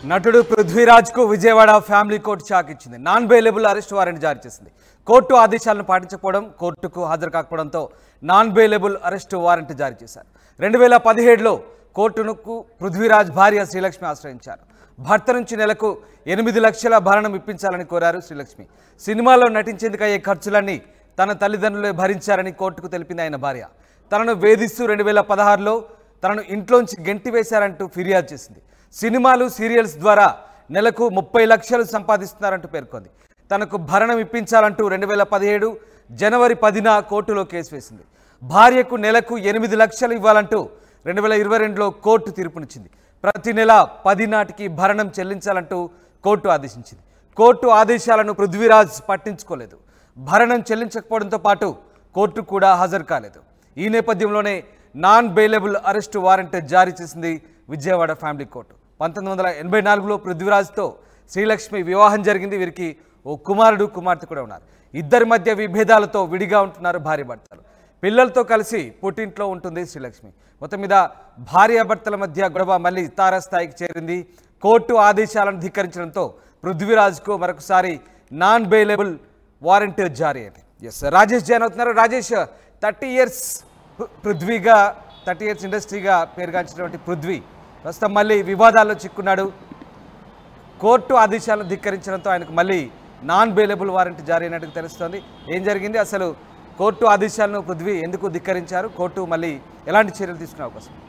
నటుడు పృథ్వీరాజ్ కు Vijayawada family court shock ఇచ్చింది నాన్ బెయిలబుల్ అరెస్ట్ వారెంట్ జారీ చేసింది కోర్టు ఆదేశాలను పాటించకపోవడం కోర్టుకు హాజరు కాకపోవడంతో నాన్ బెయిలబుల్ అరెస్ట్ వారెంట్ జారీ చేశారు రెండు వేల పదిహేడులో కోర్టునుకు పృథ్వీరాజ్ భార్య శ్రీలక్ష్మి ఆశ్రయించారు భర్త నుంచి నెలకు ఎనిమిది లక్షల భరణం ఇప్పించాలని కోరారు శ్రీలక్ష్మి సినిమాలో నటించేందుకు అయ్యే ఖర్చులన్నీ తన తల్లిదండ్రులే భరించారని కోర్టుకు తెలిపింది ఆయన భార్య తనను వేధిస్తూ రెండు వేల పదహారులో తనను ఇంట్లోంచి గెంటి వేశారంటూ ఫిర్యాదు చేసింది సినిమాలు సీరియల్స్ ద్వారా నెలకు ముప్పై లక్షలు సంపాదిస్తున్నారంటూ పేర్కొంది తనకు భరణం ఇప్పించాలంటూ రెండు వేల పదిహేడు జనవరి పదిన కోర్టులో కేసు వేసింది భార్యకు నెలకు ఎనిమిది లక్షలు ఇవ్వాలంటూ రెండు వేల ఇరవై రెండులో కోర్టు తీర్పునిచ్చింది ప్రతి నెల పది నాటికి భరణం చెల్లించాలంటూ కోర్టు ఆదేశించింది కోర్టు ఆదేశాలను పృథ్వీరాజ్ పట్టించుకోలేదు భరణం చెల్లించకపోవడంతో పాటు కోర్టు కూడా హాజరు కాలేదు ఈ నేపథ్యంలోనే నాన్ బెయిలబుల్ అరెస్టు వారెంట్ జారీ చేసింది విజయవాడ ఫ్యామిలీ కోర్టు పంతొమ్మిది వందల ఎనభై నాలుగులో పృథ్వీరాజ్తో శ్రీలక్ష్మి వివాహం జరిగింది వీరికి ఓ కుమారుడు కుమార్తె కూడా ఉన్నారు ఇద్దరి మధ్య విభేదాలతో విడిగా ఉంటున్నారు భార్య భర్తలు పిల్లలతో కలిసి పుట్టింట్లో ఉంటుంది శ్రీలక్ష్మి మొత్తం మీద భార్యాభర్తల మధ్య గొడవ మళ్ళీ తారాస్థాయికి చేరింది కోర్టు ఆదేశాలను ధిక్కరించడంతో పృథ్వీరాజ్కు మరొకసారి నాన్ బెయిలబుల్ వారెంట్ జారీ అయింది ఎస్ రాజేష్ జాయిన్ అవుతున్నారు రాజేష్ థర్టీ ఇయర్స్ పృథ్వీగా థర్టీ ఇయర్స్ ఇండస్ట్రీగా పేరుగాంచినటువంటి పృథ్వీ ప్రస్తుతం మళ్ళీ వివాదాల్లో చిక్కున్నాడు కోర్టు ఆదేశాలను ధిక్కరించడంతో ఆయనకు మళ్ళీ నాన్ బెయిలబుల్ వారెంట్ జారీ అయినట్టు తెలుస్తోంది ఏం జరిగింది అసలు కోర్టు ఆదేశాలను పృథ్వీ ఎందుకు ధిక్కరించారు కోర్టు మళ్ళీ ఎలాంటి చర్యలు తీసుకునే అవకాశం ఉంది?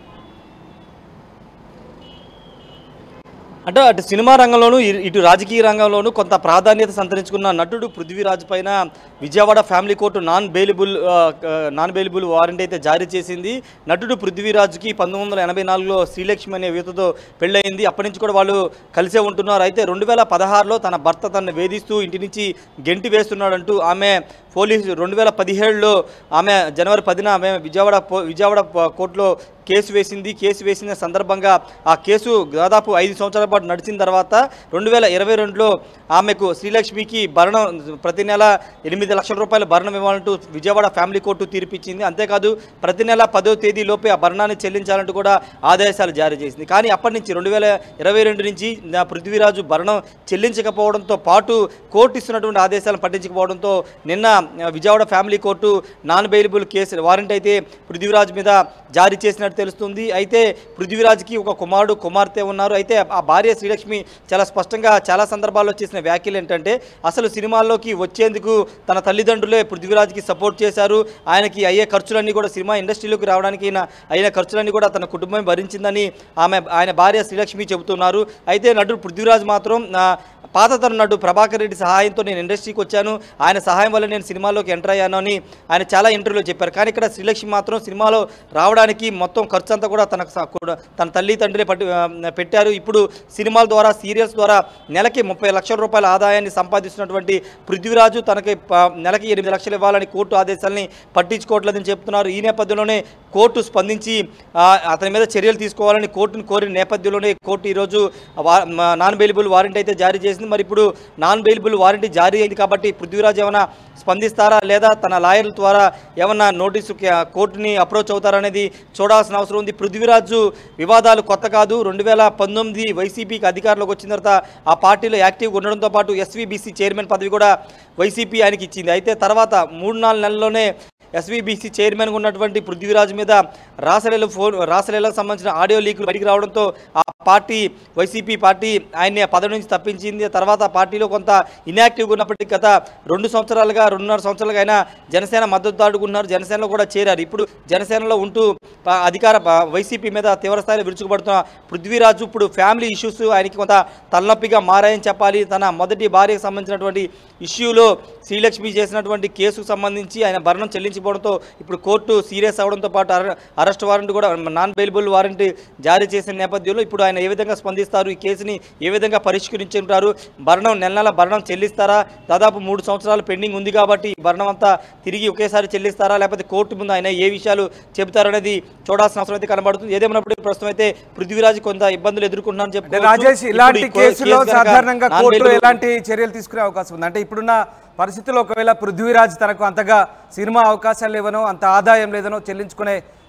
అంటే అటు సినిమా రంగంలోనూ ఇ- ఇటు రాజకీయ రంగంలోనూ కొంత ప్రాధాన్యత సంతరించుకున్న నటుడు పృథ్వీరాజ్ పైన Vijayawada family court non bailable ఆ, ఆ, నాన్ బెయిలబుల్ వారెంట్ అయితే జారీ చేసింది నటుడు పృథ్వీరాజ్కి పంతొమ్మిది వందల ఎనభై నాలుగులో శ్రీలక్ష్మి అనే యువతతో పెళ్ళయింది అప్పటి నుంచి కూడా వాళ్ళు కలిసే ఉంటున్నారు అయితే రెండు వేల పదహారులో తన భర్త తనను వేధిస్తూ ఇంటి నుంచి గెంటి వేస్తున్నాడంటూ ఆమె పోలీసు రెండు వేల పదిహేడులో ఆమె జనవరి పదిన ఆమె విజయవాడ పో- విజయవాడ ప- కోర్టులో కేసు వేసింది కేసు వేసిన సందర్భంగా ఆ కేసు దాదాపు ఐదు సంవత్సరాల పాటు నడిచిన తర్వాత రెండు వేల ఇరవై రెండులో ఆమెకు శ్రీలక్ష్మికి భరణం ప్రతి నెల ఎనిమిది లక్షల రూపాయల భరణం ఇవ్వాలంటూ విజయవాడ ఫ్యామిలీ కోర్టు తీర్పిచ్చింది అంతేకాదు ప్రతి నెల పదో తేదీ లోపే ఆ భరణాన్ని చెల్లించాలంటూ కూడా ఆదేశాలు జారీ చేసింది కానీ అప్పటి నుంచి రెండు వేల ఇరవై రెండు నుంచి నా పృథ్వీరాజు భరణం చెల్లించకపోవడంతో పాటు కోర్టు ఇస్తున్నటువంటి ఆదేశాలను పట్టించకపోవడంతో నిన్న ఆ, Vijayawada family court non bailable case warrant అయితే పృథ్వీరాజ్ మీద జారీ చేసినట్టు తెలుస్తుంది అయితే పృథ్వీరాజ్కి ఒక కుమారుడు కుమార్తె ఉన్నారు అయితే ఆ భార్య శ్రీలక్ష్మి చాలా స్పష్టంగా చాలా సందర్భాల్లో చేసిన వ్యాఖ్యలు ఏంటంటే అసలు సినిమాల్లోకి వచ్చేందుకు తన తల్లిదండ్రులే పృథ్వీరాజ్కి సపోర్ట్ చేశారు ఆయనకి అయ్యే ఖర్చులన్నీ కూడా సినిమా ఇండస్ట్రీలోకి రావడానికి ఈయన అయిన ఖర్చులన్నీ కూడా తన కుటుంబం భరించిందని ఆమె ఆయన భార్య శ్రీలక్ష్మి చెబుతున్నారు అయితే నటుడు పృథ్వీరాజ్ మాత్రం ఆ, పాత తరం నటుడు ప్రభాకర్ రెడ్డి సహాయంతో నేను ఇండస్ట్రీకి వచ్చాను ఆయన సహాయం వల్ల నేను సినిమాలోకి ఎంటర్ అయ్యాను అని ఆయన చాలా ఇంటర్వ్యూలో చెప్పారు కానీ ఇక్కడ శ్రీలక్ష్మి మాత్రం సినిమాలో రావడానికి మొత్తం ఖర్చు అంతా కూడా తనకు స- కూడా తన తల్లి తండ్రి పట్టి ఆ, పెట్టారు ఇప్పుడు సినిమాల ద్వారా సీరియల్స్ ద్వారా నెలకి ముప్పై లక్షల రూపాయల ఆదాయాన్ని సంపాదిస్తున్నటువంటి పృథ్వీరాజు తనకి ప- నెలకి ఎనిమిది లక్షలు ఇవ్వాలని కోర్టు ఆదేశాలని పట్టించుకోవట్లేదని చెప్తున్నారు ఈ నేపథ్యంలోనే కోర్టు స్పందించి ఆ, అతని మీద చర్యలు తీసుకోవాలని కోర్టును కోరిన నేపథ్యంలోనే కోర్టు ఈరోజు వా- మ- నాన్ బెయిలబుల్ వారెంట్ అయితే జారీ చేసింది మరి ఇప్పుడు నాన్ బెయిలబుల్ వారెంట్ జారీ అయింది కాబట్టి పృథ్వీరాజ్ ఏమైనా స్పందిస్తారా లేదా తన లాయర్ల ద్వారా ఏమన్నా నోటీసు కి- కోర్టుని అప్రోచ్ అవుతారా అనేది చూడాల్సిన అవసరం ఉంది పృథ్వీరాజు వివాదాలు కొత్త కాదు రెండు వేల పంతొమ్మిది వైసీపీకి అధికారంలోకి వచ్చిన తర్వాత ఆ పార్టీలో యాక్టివ్గా ఉండడంతో పాటు ఎస్వీబీసీ చైర్మన్ పదవి కూడా వైసీపీ ఆయనకి ఇచ్చింది అయితే తర్వాత మూడు నాలుగు నెలల్లోనే ఎస్వీబీసీ చైర్మన్గా ఉన్నటువంటి పృథ్వీరాజ్ మీద రాసలీల ఫోన్ రాసలీలకు సంబంధించిన ఆడియో లీకులు బయటికి రావడంతో ఆ పార్టీ వైసీపీ పార్టీ ఆయన్ని ఆ పదవి నుంచి తప్పించింది ఆ తర్వాత ఆ పార్టీలో కొంత ఇన్యాక్టివ్గా ఉన్నప్పటికీ గత రెండు సంవత్సరాలుగా రెండున్నర సంవత్సరాలుగా ఆయన జనసేన మద్దతు ఉన్నారు జనసేనలో కూడా చేరారు ఇప్పుడు జనసేనలో ఉంటూ ప- అధికార ప- వైసీపీ మీద తీవ్రస్థాయిలో విరుచుకుపడుతున్న పృథ్వీరాజు ఇప్పుడు ఫ్యామిలీ ఇష్యూస్ ఆయనకి కొంత తలనొప్పిగా మారాయని చెప్పాలి తన మొదటి భార్యకు సంబంధించినటువంటి ఇష్యూలో శ్రీలక్ష్మి చేసినటువంటి కేసుకు సంబంధించి ఆయన భరణం చెల్లించిపోవడంతో ఇప్పుడు కోర్టు సీరియస్ అవడంతో పాటు అర- అరెస్ట్ వారెంట్ కూడా నాన్ బెయిలబుల్ వారెంట్ జారీ చేసిన నేపథ్యంలో ఇప్పుడు ఆయన ఏ విధంగా స్పందిస్తారు ఈ కేసుని ఏ విధంగా పరిష్కరించుంటారు భరణం నెల నెల భరణం చెల్లిస్తారా దాదాపు మూడు సంవత్సరాలు పెండింగ్ ఉంది కాబట్టి ఈ భరణం అంతా తిరిగి ఒకేసారి చెల్లిస్తారా లేకపోతే కోర్టు ముందు ఆయన ఏ విషయాలు చెబుతారనేది చూడాల్సిన అవసరం అయితే కనబడుతుంది ఏదేమైనప్పుడు ప్రస్తుతం అయితే పృథ్వీరాజ్ కొంత ఇబ్బందులు ఎదుర్కొంటున్నారని అంటే చెప్పుకోవచ్చు. రాజేష్ ఇప్పుడు ఇలాంటి ఈ కో- కేసులో కేసు గనక సాధారణంగా నాన్ కోర్టులో బెయిలబుల్ ఎలాంటి చర్యలు తీసుకునే అవకాశం ఉంది అంటే ఇప్పుడున్న పరిస్థితుల్లో ఒకవేళ పృథ్వీరాజ్ తనకు అంతగా సినిమా అవకాశాలు లేవనో అంత ఆదాయం లేదనో చెల్లించుకునే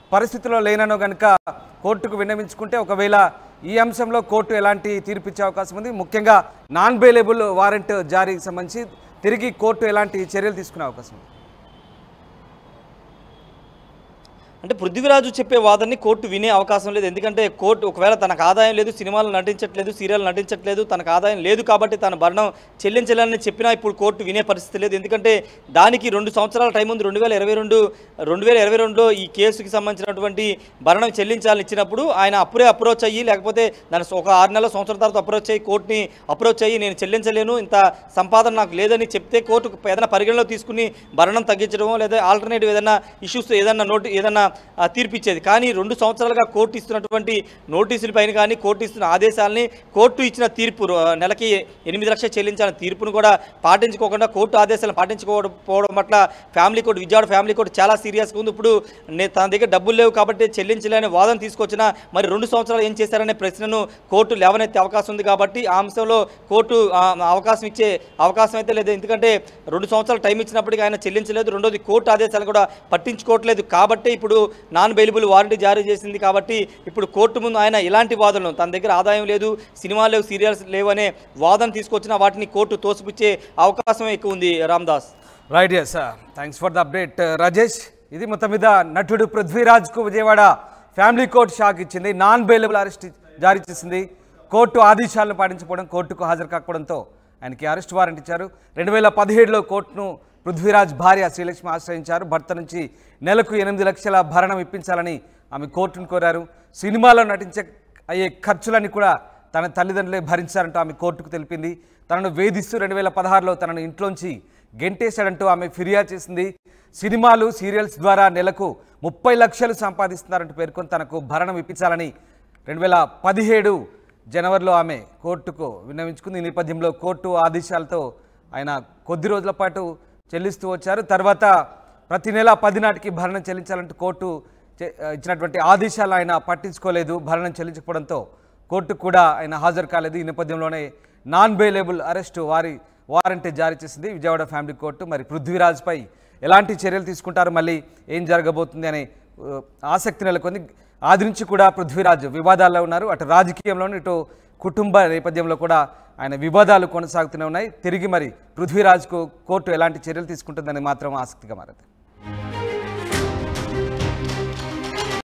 పరిస్థితిలో లేననో కనుక కోర్టుకు విన్నవించుకుంటే ఒకవేళ ఈ అంశంలో కోర్టు ఎలాంటి తీర్పు ఇచ్చే అవకాశం ఉంది ముఖ్యంగా నాన్ బెయిలబుల్ వారెంట్ జారీకి సంబంధించి తిరిగి కోర్టు ఎలాంటి చర్యలు తీసుకునే అవకాశం ఉంది అంటే పృథ్వీరాజు చెప్పే వాదనని కోర్టు వినే అవకాశం లేదు ఎందుకంటే కోర్టు ఒకవేళ తనకు ఆదాయం లేదు సినిమాలు నటించట్లేదు సీరియల్ నటించట్లేదు తనకు ఆదాయం లేదు కాబట్టి తన భరణం చెల్లించాలని చెప్పినా ఇప్పుడు కోర్టు వినే పరిస్థితి లేదు ఎందుకంటే దానికి రెండు సంవత్సరాల టైం ఉంది రెండు వేల ఇరవై రెండు రెండు వేల ఇరవై రెండులో ఈ కేసుకి సంబంధించినటువంటి భరణం చెల్లించాలని ఇచ్చినప్పుడు ఆయన అప్పుడే అప్రోచ్ అయ్యి లేకపోతే దాని ఒక ఆరు నెలల సంవత్సరం తర్వాత అప్రోచ్ అయ్యి కోర్టుని అప్రోచ్ అయ్యి నేను చెల్లించలేను ఇంత సంపాదన నాకు లేదని చెప్తే కోర్టు ఏదైనా పరిగణలో తీసుకుని భరణం తగ్గించడమో లేదా ఆల్టర్నేటివ్ ఏదైనా ఇష్యూస్ ఏదైనా నోటి ఏదైనా ఆ, తీర్పు ఇచ్చేది కానీ రెండు సంవత్సరాలుగా కోర్టు ఇస్తున్నటువంటి నోటీసుల పైన కానీ కోర్టు ఇస్తున్న ఆదేశాలని కోర్టు ఇచ్చిన తీర్పు రో- నెలకి ఎనిమిది లక్షలు చెల్లించాలని తీర్పును కూడా పాటించుకోకుండా కోర్టు ఆదేశాలను పాటించుకోకపోవడం పట్ల family court Vijayawada family court చాలా సీరియస్గా ఉంది ఇప్పుడు నే- తన దగ్గర డబ్బులు లేవు కాబట్టి చెల్లించలేని వాదన తీసుకొచ్చినా మరి రెండు సంవత్సరాలు ఏం చేశారనే ప్రశ్నను కోర్టు లేవనెత్తే అవకాశం ఉంది కాబట్టి ఆ అంశంలో కోర్టు ఆ, అవకాశం ఇచ్చే అవకాశం అయితే లేదు ఎందుకంటే రెండు సంవత్సరాలు టైం ఇచ్చినప్పటికీ ఆయన చెల్లించలేదు రెండోది కోర్టు ఆదేశాలు కూడా పట్టించుకోవట్లేదు కాబట్టి ఇప్పుడు నాన్ బెయిలబుల్ వారంటీ జారీ చేసింది కాబట్టి ఇప్పుడు కోర్టు ముందు ఆయన ఇలాంటి వాదనలు తన దగ్గర ఆదాయం లేదు సినిమాలు లేవు సీరియల్స్ లేవు అనే వాదన తీసుకొచ్చినా వాటిని కోర్టు తోసిపుచ్చే అవకాశం ఎక్కువ ఉంది Ramdas right yes thanks for the update Rajesh ఇది మొత్తం మీద నటుడు పృథ్వీరాజ్కు విజయవాడ ఫ్యామిలీ కోర్టు షాక్ ఇచ్చింది నాన్ బెయిలబుల్ అరెస్ట్ జారీ చేసింది కోర్టు ఆదేశాలను పాటించకపోవడం కోర్టుకు హాజరు కాకపోవడంతో ఆయనకి అరెస్ట్ వారెంట్ ఇచ్చారు రెండు వేల పదిహేడులో కోర్టును పృథ్వీరాజ్ భార్య శ్రీలక్ష్మి ఆశ్రయించారు భర్త నుంచి నెలకు ఎనిమిది లక్షల భరణం ఇప్పించాలని ఆమె కోర్టును కోరారు సినిమాలో నటించే అయ్యే ఖర్చులన్నీ కూడా తన తల్లిదండ్రులే భరించారంటూ ఆమె కోర్టుకు తెలిపింది తనను వేధిస్తూ రెండు వేల పదహారులో తనను ఇంట్లోంచి గెంటేశాడంటూ ఆమె ఫిర్యాదు చేసింది సినిమాలు సీరియల్స్ ద్వారా నెలకు ముప్పై లక్షలు సంపాదిస్తున్నారంటూ పేర్కొని తనకు భరణం ఇప్పించాలని రెండు వేల పదిహేడు జనవరిలో ఆమె కోర్టుకు విన్నవించుకుంది ఈ నేపథ్యంలో కోర్టు ఆదేశాలతో ఆయన కొద్ది రోజుల పాటు చెల్లిస్తూ వచ్చారు తర్వాత ప్రతి నెల పది నాటికి భరణం చెల్లించాలంటూ కోర్టు చే- ఇచ్చినటువంటి ఆదేశాలు ఆయన పట్టించుకోలేదు భరణం చెల్లించకపోవడంతో కోర్టు కూడా ఆయన హాజరు కాలేదు ఈ నేపథ్యంలోనే నాన్ బెయిలబుల్ అరెస్టు వారి వారంటీ జారీ చేసింది విజయవాడ ఫ్యామిలీ కోర్టు మరి పృథ్వీరాజ్పై ఎలాంటి చర్యలు తీసుకుంటారు మళ్ళీ ఏం జరగబోతుంది అనే ఆ, ఆసక్తి నెలకొంది ఆది నుంచి కూడా పృథ్వీరాజ్ వివాదాల్లో ఉన్నారు అటు రాజకీయంలోనూ ఇటు కుటుంబ నేపథ్యంలో కూడా ఆయన వివాదాలు కొనసాగుతూనే ఉన్నాయి తిరిగి మరి పృథ్వీరాజ్కు కోర్టు ఎలాంటి చర్యలు తీసుకుంటుందని మాత్రం ఆసక్తిగా మారింది